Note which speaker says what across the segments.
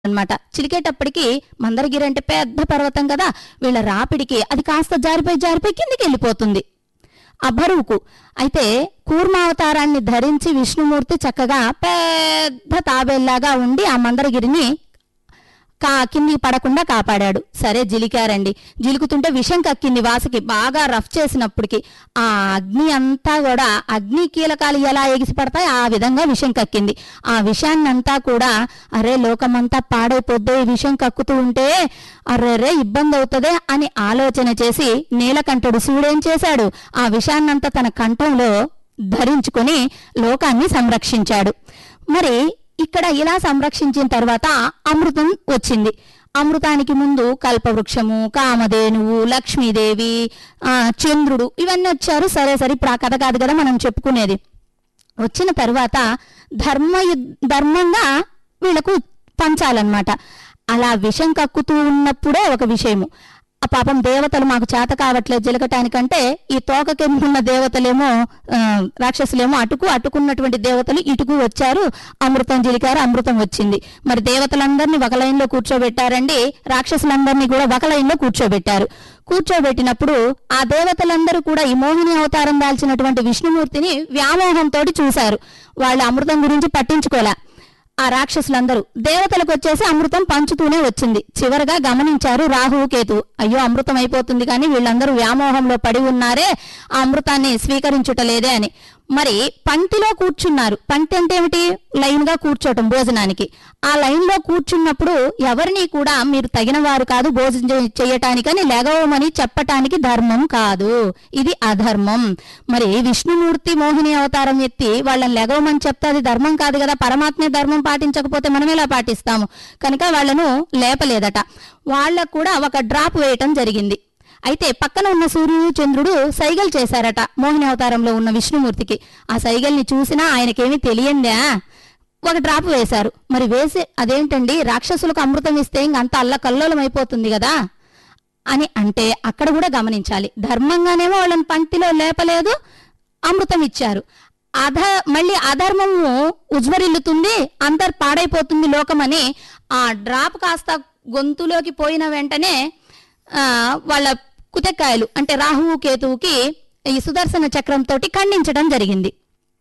Speaker 1: అన్నమాట చిలికేటప్పటికి మందరగిరి అంటే పెద్ద పర్వతం కదా వీళ్ళ రాపిడికి అది కాస్త జారిపోయి జారిపోయి కిందికి వెళ్ళిపోతుంది ఆ బరువుకు అయితే కూర్మావతారాన్ని ధరించి విష్ణుమూర్తి చక్కగా పెద్ద తాబేల్లాగా ఉండి ఆ మందరగిరిని కా కిందికి పడకుండా కాపాడాడు సరే జిలికారండి జిలుకుతుంటే విషం కక్కింది వాసకి బాగా రఫ్ చేసినప్పటికి ఆ అగ్ని అంతా కూడా అగ్ని కీలకాలు ఎలా ఎగిసి పడతాయి ఆ విధంగా విషం కక్కింది ఆ విషాన్నంతా కూడా అరే లోకమంతా పాడైపోద్దే ఈ విషం కక్కుతూ ఉంటే అర్రెరే ఇబ్బంది అవుతుందే అని ఆలోచన చేసి నీలకంఠుడు శివుడేం చేశాడు ఆ విషాన్నంతా తన కంఠంలో ధరించుకొని లోకాన్ని సంరక్షించాడు మరి ఇక్కడ ఇలా సంరక్షించిన తర్వాత అమృతం వచ్చింది అమృతానికి ముందు కల్పవృక్షము కామధేనువు లక్ష్మీదేవి ఆ, చంద్రుడు ఇవన్నీ వచ్చారు సరే సరే ఇప్పుడు ఆ కథ కాదు కదా మనం చెప్పుకునేది వచ్చిన తర్వాత ధర్మ ధర్మంగా వీళ్ళకు పంచాలన్నమాట అలా విషం కక్కుతూ ఉన్నప్పుడే ఒక విషయము ఆ పాపం దేవతలు మాకు చేత కావట్లేదు జిలకటానికంటే ఈ తోక కిందున్న దేవతలేమో ఆ, రాక్షసులేమో అటుకు అటుకున్నటువంటి దేవతలు ఇటుకు వచ్చారు అమృతం జిలికారు అమృతం వచ్చింది మరి దేవతలందరినీ ఒక లైన్లో కూర్చోబెట్టారండి రాక్షసులందరినీ కూడా ఒక లైన్లో కూర్చోబెట్టారు కూర్చోబెట్టినప్పుడు ఆ దేవతలందరూ కూడా ఈ మోహిని అవతారం దాల్చినటువంటి విష్ణుమూర్తిని వ్యామోహంతో చూశారు వాళ్ళు అమృతం గురించి పట్టించుకోలే ఆ రాక్షసులందరూ దేవతలకు వచ్చేసి అమృతం పంచుతూనే వచ్చింది చివరగా గమనించారు రాహువు కేతు అయ్యో అమృతం అయిపోతుంది కానీ వీళ్ళందరూ వ్యామోహంలో పడి ఉన్నారే ఆ అమృతాన్ని స్వీకరించుటలేదే అని మరి పంక్తిలో కూర్చున్నారు పంక్తి అంటే ఏమిటి లైన్ గా కూర్చోటం భోజనానికి ఆ లైన్ లో కూర్చున్నప్పుడు ఎవరిని కూడా మీరు తగిన వారు కాదు భోజనం చే- చేయటానికని లెగవమని చెప్పటానికి ధర్మం కాదు ఇది అధర్మం మరి విష్ణుమూర్తి మోహిని అవతారం ఎత్తి వాళ్ళని లెగవమని చెప్తే అది ధర్మం కాదు కదా పరమాత్మే ధర్మం పాటించకపోతే మనం ఎలా పాటిస్తాము కనుక వాళ్ళను లేపలేదట వాళ్ళకు కూడా ఒక డ్రాప్ వేయటం జరిగింది అయితే పక్కన ఉన్న సూర్యుడు చంద్రుడు సైగలు చేశారట మోహిని అవతారంలో ఉన్న విష్ణుమూర్తికి ఆ సైగల్ని చూసినా ఆయనకేమీ తెలియందా ఒక డ్రాప్ వేశారు మరి వేసి అదేంటండి రాక్షసులకు అమృతం ఇస్తే ఇంక అంత అల్లకల్లోలం అయిపోతుంది కదా అని అంటే అక్కడ కూడా గమనించాలి ధర్మంగానేమో వాళ్ళని పంక్తిలో లేపలేదు అమృతం ఇచ్చారు అధ మళ్ళీ అధర్మము ఉజ్వరిల్లుతుంది అంతర్ పాడైపోతుంది లోకమని ఆ డ్రాప్ కాస్త గొంతులోకి పోయిన వెంటనే ఆ, వాళ్ళ కుతెక్కాయలు అంటే రాహువు కేతువుకి ఈ సుదర్శన చక్రంతో ఖండించడం జరిగింది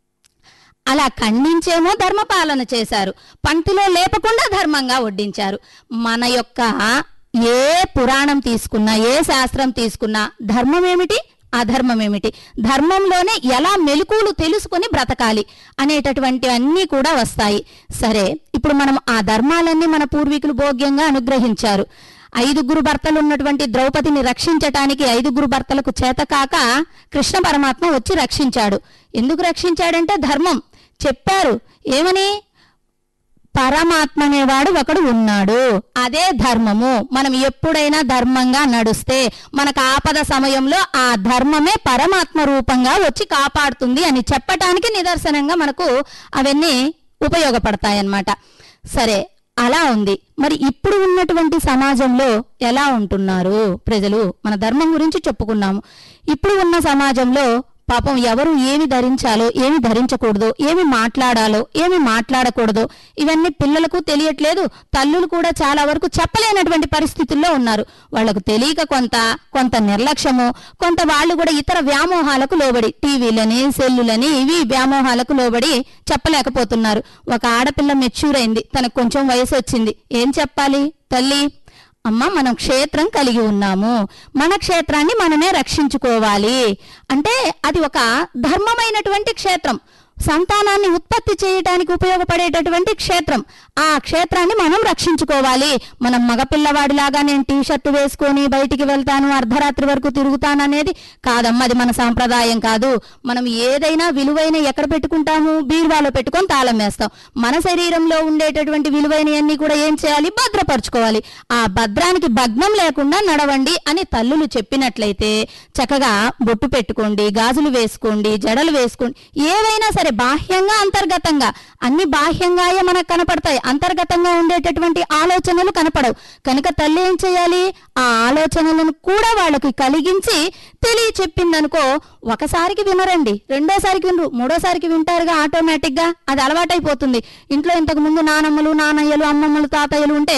Speaker 1: అలా ఖండించేమో ధర్మపాలన చేశారు పంక్తిలో లేపకుండా ధర్మంగా వడ్డించారు మన యొక్క ఏ పురాణం తీసుకున్నా ఏ శాస్త్రం తీసుకున్నా ధర్మం ఏమిటి అధర్మం ఏమిటి ధర్మంలోనే ఎలా మెలకువలు తెలుసుకొని బ్రతకాలి అనేటటువంటి అన్నీ కూడా వస్తాయి సరే ఇప్పుడు మనం ఆ ధర్మాలన్నీ మన పూర్వీకులు భోగ్యంగా అనుగ్రహించారు ఐదుగురు భర్తలు ఉన్నటువంటి ద్రౌపదిని రక్షించటానికి ఐదుగురు భర్తలకు చేతకాక కృష్ణ పరమాత్మ వచ్చి రక్షించాడు ఎందుకు రక్షించాడంటే ధర్మం చెప్పారు ఏమని పరమాత్మ అనేవాడు ఒకడు ఉన్నాడు అదే ధర్మము మనం ఎప్పుడైనా ధర్మంగా నడుస్తే మనకు ఆపద సమయంలో ఆ ధర్మమే పరమాత్మ రూపంగా వచ్చి కాపాడుతుంది అని చెప్పటానికి నిదర్శనంగా మనకు అవన్నీ ఉపయోగపడతాయన్నమాట సరే అలా ఉంది మరి ఇప్పుడు ఉన్నటువంటి సమాజంలో ఎలా ఉంటున్నారు ప్రజలు మన ధర్మం గురించి చెప్పుకున్నాము ఇప్పుడు ఉన్న సమాజంలో పాపం ఎవరు ఏమి ధరించాలో ఏమి ధరించకూడదో ఏమి మాట్లాడాలో ఏమి మాట్లాడకూడదో ఇవన్నీ పిల్లలకు తెలియట్లేదు తల్లులు కూడా చాలా వరకు చెప్పలేనటువంటి పరిస్థితుల్లో ఉన్నారు వాళ్లకు తెలియక కొంత కొంత నిర్లక్ష్యము కొంత వాళ్ళు కూడా ఇతర వ్యామోహాలకు లోబడి టీవీలని సెల్లులని ఇవి వ్యామోహాలకు లోబడి చెప్పలేకపోతున్నారు ఒక ఆడపిల్ల మెచ్యూర్ అయింది తనకు కొంచెం వయసు వచ్చింది ఏం చెప్పాలి తల్లి అమ్మ మనం క్షేత్రం కలిగి ఉన్నాము మన క్షేత్రాన్ని మనమే రక్షించుకోవాలి అంటే అది ఒక ధర్మమైనటువంటి క్షేత్రం సంతానాన్ని ఉత్పత్తి చేయడానికి ఉపయోగపడేటటువంటి క్షేత్రం ఆ క్షేత్రాన్ని మనం రక్షించుకోవాలి మనం మగపిల్లవాడిలాగా నేను టీ షర్ట్ వేసుకొని బయటికి వెళ్తాను అర్ధరాత్రి వరకు తిరుగుతాను అనేది కాదమ్మా అది మన సాంప్రదాయం కాదు మనం ఏదైనా విలువైన ఎక్కడ పెట్టుకుంటాము బీరువాలో పెట్టుకొని తాళం వేస్తాం మన శరీరంలో ఉండేటటువంటి విలువైనవన్నీ కూడా ఏం చేయాలి భద్రపరచుకోవాలి ఆ భద్రానికి భగ్నం లేకుండా నడవండి అని తల్లులు చెప్పినట్లయితే చక్కగా బొట్టు పెట్టుకోండి గాజులు వేసుకోండి జడలు వేసుకోండి ఏవైనా సరే బాహ్యంగా అంతర్గతంగా అన్ని బాహ్యంగాయే మనకు కనపడతాయి అంతర్గతంగా ఉండేటటువంటి ఆలోచనలు కనపడవు కనుక తల్లి ఏం చేయాలి ఆ ఆలోచనలను కూడా వాళ్ళకి కలిగించి తెలియ చెప్పిందనుకో ఒకసారికి వినరండి రెండోసారికి వినరు మూడోసారికి వింటారుగా ఆటోమేటిక్ గా అది అలవాటైపోతుంది ఇంట్లో ఇంతకు ముందు నానమ్మలు నానయ్యలు అమ్మమ్మలు తాతయ్యలు ఉంటే